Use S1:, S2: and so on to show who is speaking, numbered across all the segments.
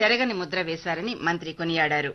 S1: చెరగని ముద్ర వేశారని మంత్రి కొనియాడారు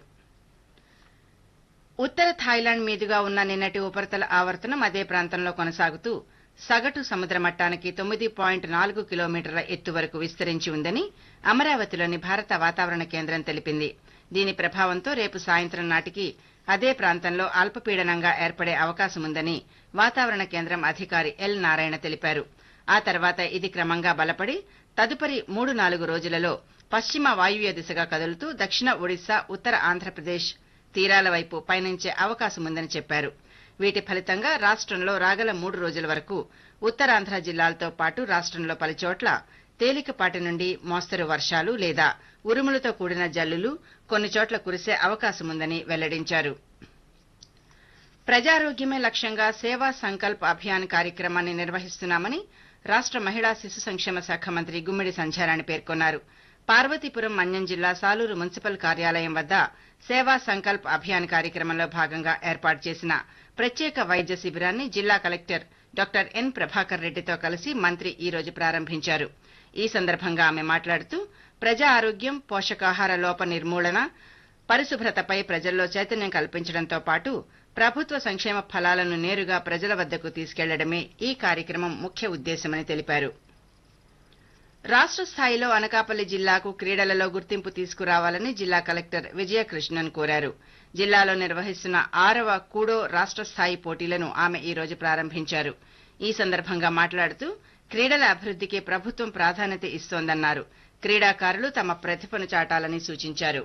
S1: ఉత్తర థాయిలాండ్ మీదుగా ఉన్న నిన్నటి ఉపరితల ఆవర్తనం అదే ప్రాంతంలో కొనసాగుతూ సగటు సముద్ర మట్టానికి తొమ్మిది పాయింట్ నాలుగు కిలోమీటర్ల ఎత్తు వరకు విస్తరించి ఉందని అమరావతిలోని భారత వాతావరణ కేంద్రం తెలిపింది దీని ప్రభావంతో రేపు సాయంత్రం నాటికి అదే ప్రాంతంలో అల్పపీడనంగా ఏర్పడే అవకాశముందని వాతావరణ కేంద్రం అధికారి ఎల్ నారాయణ తెలిపారు ఆ తర్వాత ఇది క్రమంగా బలపడి తదుపరి మూడు నాలుగు రోజులలో పశ్చిమ వాయువ్య దిశగా కదులుతూ దక్షిణ ఒడిశా ఉత్తర ఆంధ్రప్రదేశ్ తీరాల వైపు పయనించే అవకాశముందని చెప్పారు వీటి ఫలితంగా రాష్ట్రంలో రాగల మూడు రోజుల వరకు ఉత్తరాంధ్ర జిల్లాలతో పాటు రాష్ట్రంలో పలుచోట్ల తేలికపాటి నుండి మోస్తరు వర్షాలు లేదా ఉరుములతో కూడిన జల్లులు కొన్ని చోట్ల కురిసే అవకాశముందని వెల్లడించారు ప్రజారోగ్యమే లక్ష్యంగా సేవా సంకల్ప్ అభియాన్ కార్యక్రమాన్ని నిర్వహిస్తున్నామని రాష్ట్ర మహిళా శిశు సంక్షేమ శాఖ మంత్రి గుమ్మిడి సంధ్యారాణి పేర్కొన్నారు పార్వతీపురం మన్యం జిల్లా సాలూరు మున్సిపల్ కార్యాలయం వద్ద సేవా సంకల్ప్ అభియాన్ కార్యక్రమంలో భాగంగా ఏర్పాటు చేసిన ప్రత్యేక వైద్య శిబిరాన్ని జిల్లా కలెక్టర్ డాక్టర్ ఎన్ ప్రభాకర్ రెడ్డితో కలిసి మంత్రి ఈ రోజు ప్రారంభించారు ఈ సందర్భంగా ఆమె మాట్లాడుతూ ప్రజా ఆరోగ్యం పోషకాహార లోప నిర్మూలన పరిశుభ్రతపై ప్రజల్లో చైతన్యం కల్పించడంతో పాటు ప్రభుత్వ సంక్షేమ ఫలాలను నేరుగా ప్రజల వద్దకు తీసుకెళ్లడమే ఈ కార్యక్రమం ముఖ్య ఉద్దేశమని తెలిపారు రాష్ట్ర స్థాయిలో అనకాపల్లి జిల్లాకు క్రీడలలో గుర్తింపు తీసుకురావాలని జిల్లా కలెక్టర్ విజయకృష్ణన్ కోరారు జిల్లాలో నిర్వహిస్తున్న ఆరవ కూడో రాష్ట్ర స్థాయి పోటీలను ఆమె ఈ రోజు ప్రారంభించారు ఈ సందర్భంగా మాట్లాడుతూ క్రీడల అభివృద్ధికి ప్రభుత్వం ప్రాధాన్యత ఇస్తోందన్నారు క్రీడాకారులు తమ ప్రతిభను చాటాలని సూచించారు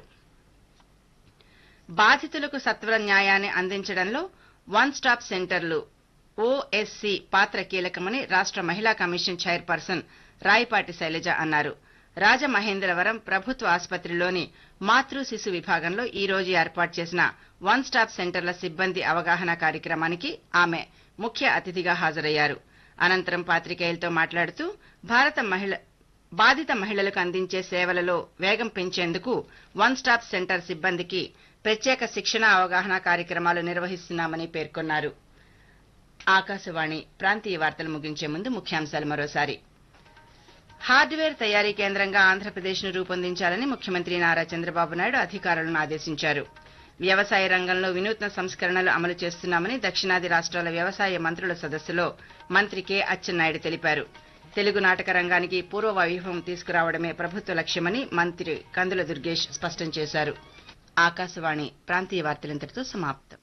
S1: బాధితులకు సత్వర న్యాయాన్ని అందించడంలో వన్ స్టాప్ సెంటర్లు ఓఎస్సీ పాత్ర కీలకమని రాష్ట్ర మహిళా కమిషన్ చైర్పర్సన్ రాయపాటి శైలజ అన్నారు రాజమహేంద్రవరం ప్రభుత్వ ఆసుపత్రిలోని మాతృ శిశు విభాగంలో ఈ రోజు ఏర్పాటు చేసిన వన్ స్టాప్ సెంటర్ల సిబ్బంది అవగాహన కార్యక్రమానికి ఆమె ముఖ్య అతిథిగా హాజరయ్యారు అనంతరం పాత్రికేయులతో మాట్లాడుతూ భారత మహిళ బాధిత మహిళలకు అందించే సేవలలో వేగం పెంచేందుకు వన్ స్టాప్ సెంటర్ సిబ్బందికి ప్రత్యేక శిక్షణ అవగాహన కార్యక్రమాలు నిర్వహిస్తున్నామని పేర్కొన్నారు ఆకాశవాణి ప్రాంతీయ వార్తలు ముగించే ముందు ముఖ్యాంశాలు మరోసారి హార్డ్వేర్ తయారీ కేంద్రంగా ఆంధ్రప్రదేశ్ను రూపొందించాలని ముఖ్యమంత్రి నారా చంద్రబాబు నాయుడు అధికారులను ఆదేశించారు వ్యవసాయ రంగంలో వినూత్న సంస్కరణలు అమలు చేస్తున్నామని దక్షిణాది రాష్ట్రాల వ్యవసాయ మంత్రుల సదస్సులో మంత్రి కె అచ్చెన్నాయుడు తెలిపారు తెలుగు నాటక రంగానికి పూర్వ వైభవం తీసుకురావడమే ప్రభుత్వ లక్ష్యమని మంత్రి కందుల దుర్గేష్ స్పష్టం చేశారు ఆకాశవాణి ప్రాంతీయ వార్తలింతటితో సమాప్తం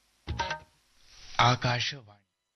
S2: ఆకాశవాణి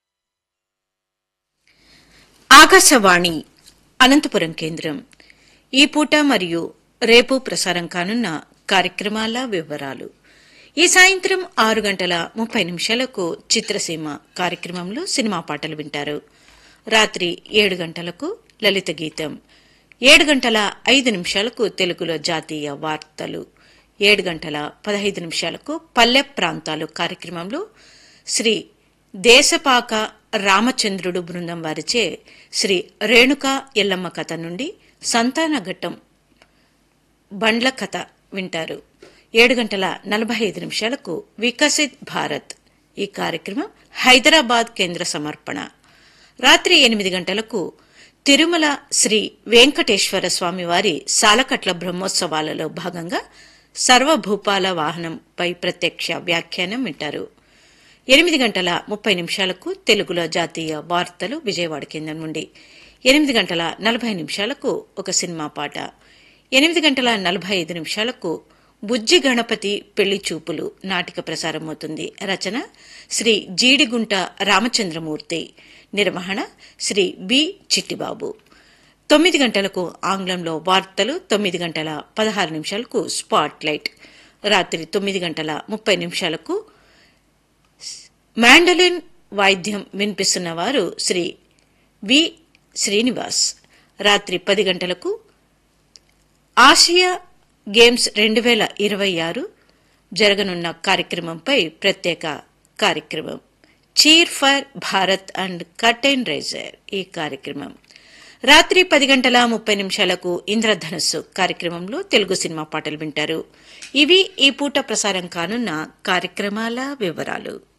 S3: ఆకాశవాణి అనంతపురం కేంద్రం ఈ పూట మరియు రేపు ప్రసారం కానున్న కార్యక్రమాల వివరాలు ఈ సాయంత్రం ఆరు గంటల ముప్పై నిమిషాలకు చిత్రసీమ కార్యక్రమంలో సినిమా పాటలు వింటారు రాత్రి ఏడు గంటలకు లలిత గీతం ఏడు గంటల ఐదు నిమిషాలకు తెలుగులో జాతీయ వార్తలు ఏడు గంటల పదహైదు నిమిషాలకు పల్లె ప్రాంతాలు కార్యక్రమంలో శ్రీ దేశపాక రామచంద్రుడు బృందం వారిచే శ్రీ రేణుక ఎల్లమ్మ కథ నుండి సంతాన ఘట్టం బండ్ల కథ వింటారు ఏడు గంటల నలభై ఐదు నిమిషాలకు వికసిత్ భారత్ ఈ కార్యక్రమం హైదరాబాద్ కేంద్ర సమర్పణ రాత్రి ఎనిమిది గంటలకు తిరుమల శ్రీ వెంకటేశ్వర స్వామివారి సాలకట్ల బ్రహ్మోత్సవాలలో భాగంగా సర్వభూపాల వాహనంపై ప్రత్యక్ష వ్యాఖ్యానం వింటారు ఎనిమిది గంటల ముప్పై నిమిషాలకు తెలుగులో జాతీయ వార్తలు విజయవాడ కేంద్రం నుండి ఎనిమిది గంటల నలభై నిమిషాలకు ఒక సినిమా పాట ఎనిమిది గంటల నలభై ఐదు నిమిషాలకు బుజ్జి గణపతి పెళ్లి చూపులు నాటిక ప్రసారమవుతుంది రచన శ్రీ జీడిగుంట రామచంద్రమూర్తి నిర్వహణ శ్రీ బి చిట్టిబాబు తొమ్మిది గంటలకు ఆంగ్లంలో వార్తలు తొమ్మిది గంటల పదహారు నిమిషాలకు స్పాట్ లైట్ రాత్రి తొమ్మిది గంటల ముప్పై నిమిషాలకు మ్యాండలిన్ వాయిద్యం వినిపిస్తున్న వారు శ్రీ వి శ్రీనివాస్ రాత్రి పది గంటలకు ఆసియా గేమ్స్ రెండు వేల ఇరవై ఆరు జరగనున్న కార్యక్రమంపై ప్రత్యేక కార్యక్రమం cheer for Bharat and curtain raiser ఈ కార్యక్రమం రాత్రి పది గంటల ముప్పై నిమిషాలకు ఇంద్రధనస్సు కార్యక్రమంలో తెలుగు సినిమా పాటలు వింటారు ఇవి ఈ పూట ప్రసారం కానున్న కార్యక్రమాల వివరాలు